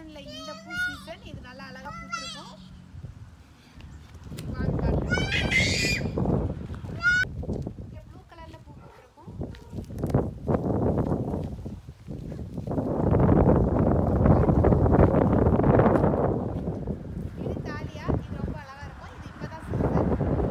சீசன்ல இந்த பூ சீசன் இது நல்லா அழகா பூத்திருக்கும் வாங்க காட்டுறேன். இங்க ப்ளூ கலர்ல பூ பூத்திருக்கும் இது தாலியா இது ரொம்ப அழகா இருக்கும் இது இப்பதான் சீசன்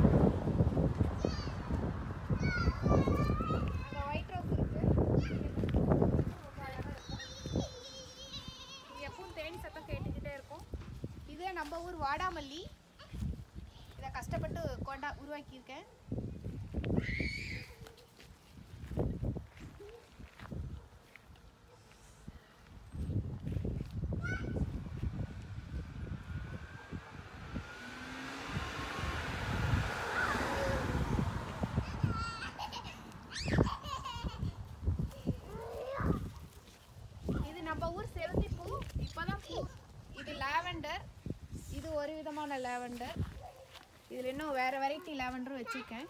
அங்க ஒயிட் ரோஸ் இருக்கு ரொம்ப அழகா இருக்கும் இது எப்பவும் தேனி சத்தம் கேட்டுக்கிட்டே இருக்கும் இது நம்ம ஊர் வாடாமல்லி இதை கஷ்டப்பட்டு கொண்டா உருவாக்கியிருக்கேன் இது நம்ம ஊர் செவந்தி பூ இப்போதான் பூ இது லாவெண்டர் இது ஒரு விதமான லாவெண்டர் இதில் இன்னும் வேற வெரைட்டி லாவெண்டரும் வச்சுருக்கேன்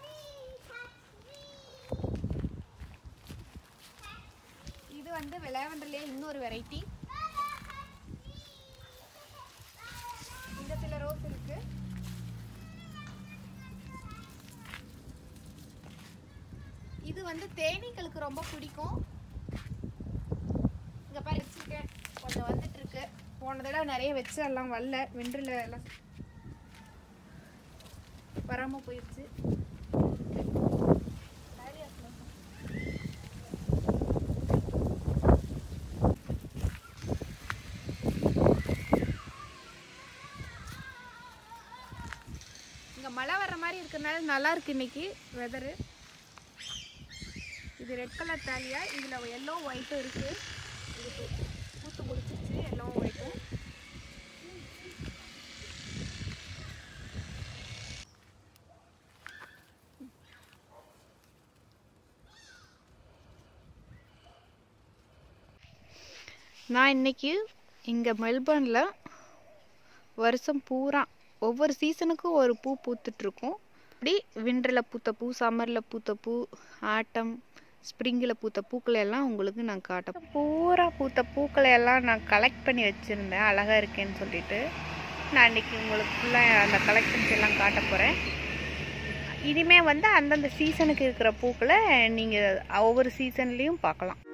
இது வந்து லாவெண்டர்லேயே இன்னொரு வெரைட்டி இந்த சில ரோஸ் இருக்கு இது வந்து தேனீக்களுக்கு ரொம்ப பிடிக்கும் இங்க பாரு வச்சிருக்கேன் கொஞ்சம் வந்துட்டு இருக்கு போன தடவை நிறைய வச்சு எல்லாம் வரல வென்றில் எல்லாம் வராம போயிடுச்சு இங்க மழை வர்ற மாதிரி இருக்கறனால நல்லா இருக்கு இன்னைக்கு வெதரு இது ரெட் கலர் தாலியா இதுல எல்லோ ஒயிட்டும் இருக்கு இது பூ- பூத்து முடிச்சிருச்சு எல்லோ ஒயிட்டும் நான் இன்னைக்கு இங்கே மெல்பர்னில் வருஷம் பூரா ஒவ்வொரு சீசனுக்கும் ஒரு பூ பூத்துட்ருக்கும் அப்படி விண்டரில் பூத்த பூ சம்மரில் பூத்த பூ ஆட்டம் ஸ்ப்ரிங்கில் பூத்த பூக்களை எல்லாம் உங்களுக்கு நான் காட்ட பூரா பூத்த பூக்களை எல்லாம் நான் கலெக்ட் பண்ணி வச்சுருந்தேன் அழகாக இருக்கேன்னு சொல்லிட்டு நான் இன்னைக்கு உங்களுக்கு ஃபுல்லாக அந்த கலெக்ஷன்ஸ் எல்லாம் காட்ட போகிறேன் இனிமே வந்து அந்தந்த சீசனுக்கு இருக்கிற பூக்களை நீங்கள் ஒவ்வொரு சீசன்லேயும் பார்க்கலாம்